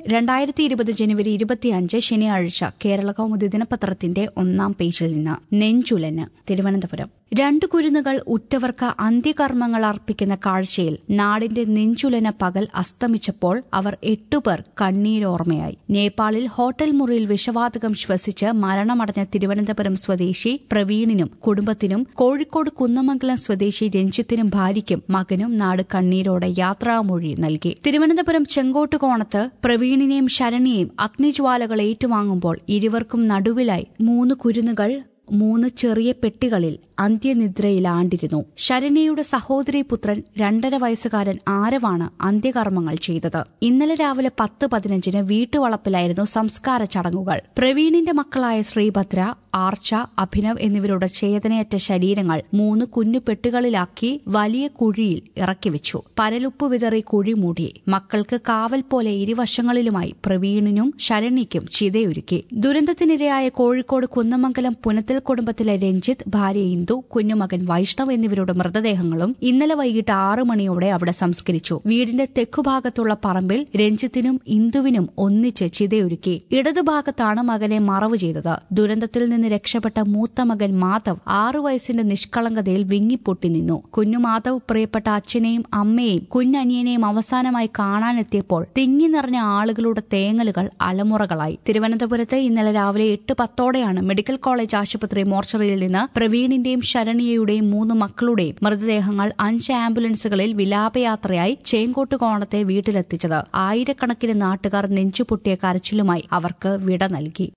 രണ്ടായിരത്തി ഇരുപത് ജനുവരി ഇരുപത്തിയഞ്ച് ശനിയാഴ്ച കേരള കൗമുദി ദിനപത്രത്തിന്റെ ഒന്നാം പേജിൽ നിന്ന് നെഞ്ചുലന് തിരുവനന്തപുരം രണ്ടു കുരുന്നുകൾ ഉറ്റവർക്ക് അന്ത്യകർമ്മങ്ങൾ അർപ്പിക്കുന്ന കാഴ്ചയിൽ നാടിന്റെ നെഞ്ചുലന പകൽ അസ്തമിച്ചപ്പോൾ അവർ എട്ടുപേർ കണ്ണീരോർമ്മയായി നേപ്പാളിൽ ഹോട്ടൽ മുറിയിൽ വിഷവാതകം ശ്വസിച്ച് മരണമടഞ്ഞ തിരുവനന്തപുരം സ്വദേശി പ്രവീണിനും കുടുംബത്തിനും കോഴിക്കോട് കുന്നമംഗലം സ്വദേശി രഞ്ജിത്തിനും ഭാര്യയ്ക്കും മകനും നാട് കണ്ണീരോടെ യാത്രാമൊഴി നൽകി തിരുവനന്തപുരം ചെങ്കോട്ടുകോണത്ത് പ്രവീണിനെയും ശരണിയെയും അഗ്നിജ്വാലകൾ ഏറ്റുവാങ്ങുമ്പോൾ ഇരുവർക്കും നടുവിലായി മൂന്ന് കുരുന്നുകൾ മൂന്ന് ചെറിയ പെട്ടികളിൽ അന്ത്യനിദ്രയിലാണ്ടിരുന്നു ശരണ്യയുടെ സഹോദരി പുത്രൻ രണ്ടര വയസ്സുകാരൻ ആരവാണ് അന്ത്യകർമ്മങ്ങൾ ചെയ്തത് ഇന്നലെ രാവിലെ പത്ത് പതിനഞ്ചിന് വീട്ടുവളപ്പിലായിരുന്നു സംസ്കാര ചടങ്ങുകൾ പ്രവീണിന്റെ മക്കളായ ശ്രീഭദ്ര ആർച്ച അഭിനവ് എന്നിവരുടെ ചേതനയറ്റ ശരീരങ്ങൾ മൂന്ന് കുഞ്ഞു പെട്ടികളിലാക്കി വലിയ കുഴിയിൽ ഇറക്കിവെച്ചു പരലുപ്പ് വിതറി കുഴി മൂടി മക്കൾക്ക് കാവൽ പോലെ ഇരുവശങ്ങളിലുമായി പ്രവീണിനും ശരണ്യയ്ക്കും ചിതയൊരുക്കി ദുരന്തത്തിനിരയായ കോഴിക്കോട് കുന്നമംഗലം പുനത്തിൽ കുടുംബത്തിലെ രഞ്ജിത്ത് ഭാര്യ ഇന്ദു കുഞ്ഞുമകൻ വൈഷ്ണവ് എന്നിവരുടെ മൃതദേഹങ്ങളും ഇന്നലെ വൈകിട്ട് ആറു മണിയോടെ അവിടെ സംസ്കരിച്ചു വീടിന്റെ തെക്കുഭാഗത്തുള്ള പറമ്പിൽ രഞ്ജിത്തിനും ഇന്ദുവിനും ഒന്നിച്ച് ചിതയൊരുക്കി ഇടതുഭാഗത്താണ് മകനെ മറവ് ചെയ്തത് ദുരന്തത്തിൽ നിന്ന് രക്ഷപ്പെട്ട മൂത്ത മകൻ മാധവ് ആറു വയസ്സിന്റെ നിഷ്കളങ്കതയിൽ വിങ്ങിപ്പൊട്ടി നിന്നു കുഞ്ഞു മാധവ് പ്രിയപ്പെട്ട അച്ഛനെയും അമ്മയെയും കുഞ്ഞനിയനെയും അവസാനമായി കാണാനെത്തിയപ്പോൾ തിങ്ങി നിറഞ്ഞ ആളുകളുടെ തേങ്ങലുകൾ അലമുറകളായി തിരുവനന്തപുരത്ത് ഇന്നലെ രാവിലെ എട്ട് പത്തോടെയാണ് മെഡിക്കൽ കോളേജ് ആശുപത്രി മോർച്ചറിയിൽ നിന്ന് പ്രവീണിന്റെയും ശരണ്യയുടെയും മൂന്ന് മക്കളുടെയും മൃതദേഹങ്ങൾ അഞ്ച് ആംബുലൻസുകളിൽ വിലാപയാത്രയായി ചേങ്കോട്ടുകോണത്തെ വീട്ടിലെത്തിച്ചത് ആയിരക്കണക്കിന് നാട്ടുകാർ നെഞ്ചുപൊട്ടിയ കരച്ചിലുമായി അവർക്ക് വിട നൽകി